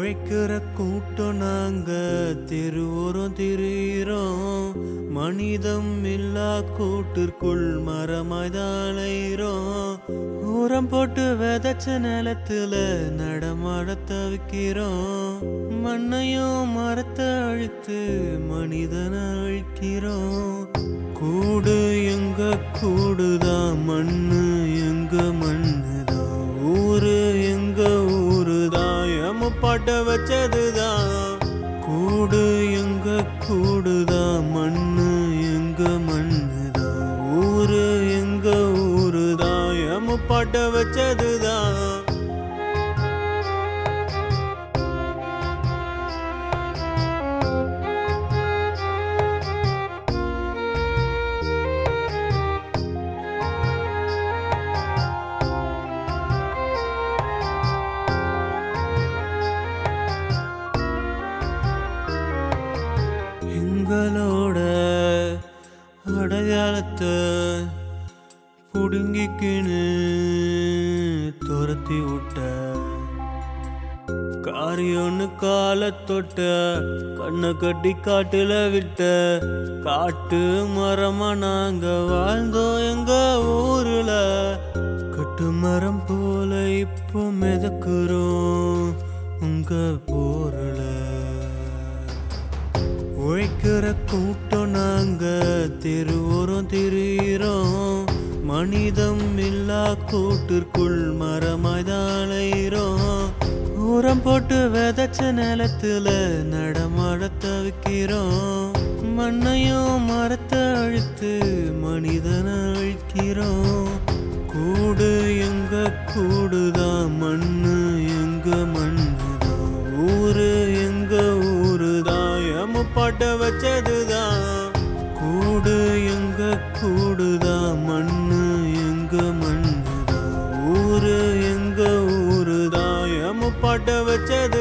உழைக்கிற கூட்டம் நாங்க திருவுரம் திரியிறோம் மனிதம் இல்லா கூட்டிற்குள் மரமாய்தாளையிறோம் உரம் போட்டு விதைச்ச நிலத்துல நடமாட தவிக்கிறோம் மண்ணையும் மரத்தை அழித்து மனிதனை அழிக்கிறோம் கூடு எங்க கூடுதான் மண்ணு எங்க மண்ணுதான் ஊரு எங்க ஊருதான் எம பாட்ட வச்சதுதான் கூடு எங்க கூடுதான் மண்ணு எங்க மண்ணுதான் ஊரு எங்க ஊருதான் எம பாட்ட வச்சதுதான் எங்களோட அடையாளத்தை புடுங்கிக்கின்னு துரத்தி விட்ட காரியொன்னு கால தொட்ட கண்ணை கட்டி காட்டுல விட்ட காட்டு மரமா நாங்க வாழ்ந்தோம் எங்க ஊருல கட்டு மரம் போல இப்போ மிதக்குறோம் உங்க போர்ல உழைக்கிற கூட்டம் நாங்க திருவுரம் திரியிறோம் மனிதம் இல்லா கூட்டிற்குள் மரமாய்தாளையிறோம் உரம் போட்டு விதைச்ச நிலத்துல நடமாட தவிக்கிறோம் மண்ணையும் மரத்தை அழித்து மனிதனை அழிக்கிறோம் கூடு எங்க கூடுதான் மண்ணு எங்க மண்ணுதான் ஊரு எங்க ஊருதான் எம பாட்ட வச்சதுதான் கூடு எங்க கூடுதான் மண்ணு எங்க மண்ணுதான் ஊரு எங்க ஊருதான் எம பாட்ட வச்சது